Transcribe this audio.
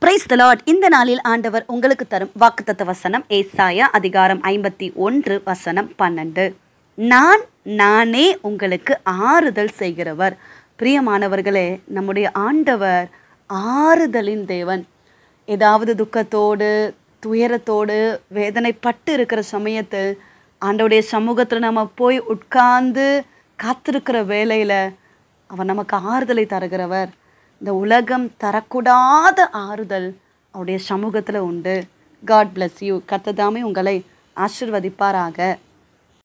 price Lord இந்த நாளில் ஆண்டவர் உங்களுக்கு தரும் வாக்குத்தத்த வசனம் ஏசாயா அதிகாரம் ஐம்பத்தி ஒன்று வசனம் பன்னெண்டு நான் நானே உங்களுக்கு ஆறுதல் செய்கிறவர் பிரியமானவர்களே நம்முடைய ஆண்டவர் ஆறுதலின் தேவன் ஏதாவது துக்கத்தோடு துயரத்தோடு வேதனைப்பட்டு இருக்கிற சமயத்தில் ஆண்டவருடைய சமூகத்தில் நம்ம போய் உட்கார்ந்து காத்திருக்கிற வேலையில் அவர் நமக்கு ஆறுதலை தருகிறவர் இந்த உலகம் தரக்கூடாத ஆறுதல் அவருடைய சமூகத்தில் உண்டு காட் bless யூ கத்ததாமே உங்களை ஆசிர்வதிப்பாராக